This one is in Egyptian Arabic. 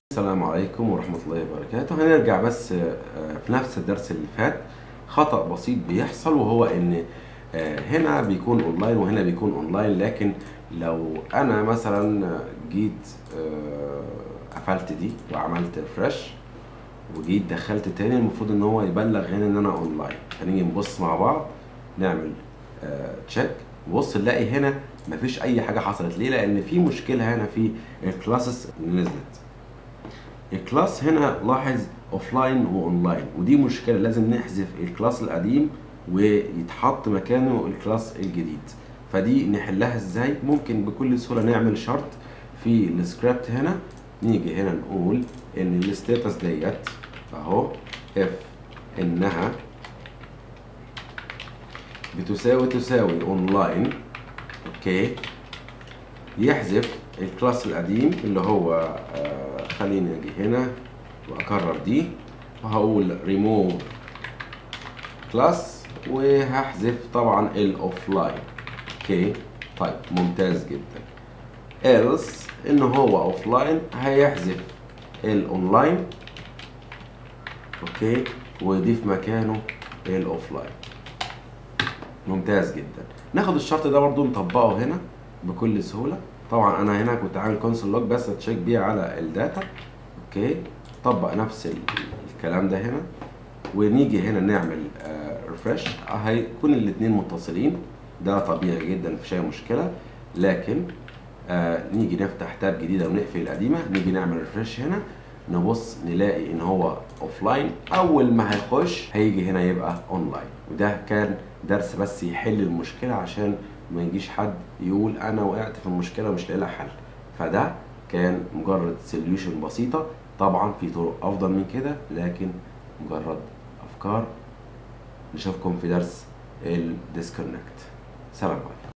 السلام عليكم ورحمة الله وبركاته هنرجع بس آه، في نفس الدرس اللي فات خطأ بسيط بيحصل وهو ان آه، هنا بيكون اونلاين وهنا بيكون اونلاين لكن لو انا مثلا جيت آه، قفلت دي وعملت ريفرش وجيت دخلت تاني المفروض ان هو يبلغ هنا ان انا اونلاين هنيجي نبص مع بعض نعمل تشيك بص نلاقي هنا مفيش اي حاجه حصلت ليه لان في مشكله هنا في الكلاسز اللي نزلت الكلاس هنا لاحظ اوفلاين واونلاين ودي مشكله لازم نحذف الكلاس القديم ويتحط مكانه الكلاس الجديد فدي نحلها ازاي ممكن بكل سهوله نعمل شرط في السكريبت هنا نيجي هنا نقول ان الستاتس ديت اهو اف انها بتساوي تساوي اونلاين اوكي يحذف الكلاس القديم اللي هو آه خليني اجي هنا واكرر دي وهقول ريموف كلاس وهحذف طبعا الاوفلاين اوكي طيب ممتاز جدا else ان هو اوفلاين هيحذف الاونلاين اوكي ويضيف مكانه الاوفلاين ممتاز جدا ناخد الشرط ده برضو نطبقه هنا بكل سهوله طبعا انا هنا كنت عامل كونسول لوج بس اتشيك بيه على الداتا اوكي طبق نفس ال- الكلام ده هنا ونيجي هنا نعمل ريفرش هيكون الاثنين متصلين ده طبيعي جدا مفيش اي مشكله لكن آه نيجي نفتح تاب جديده ونقفل القديمه نيجي نعمل ريفرش هنا نبص نلاقي ان هو اوفلاين اول ما هيخش هيجي هنا يبقى اونلاين وده كان درس بس يحل المشكله عشان ما يجيش حد يقول انا وقعت في المشكله مش لاقي لها حل فده كان مجرد سوليوشن بسيطه طبعا في طرق افضل من كده لكن مجرد افكار نشوفكم في درس الديسكونكت سلام عليكم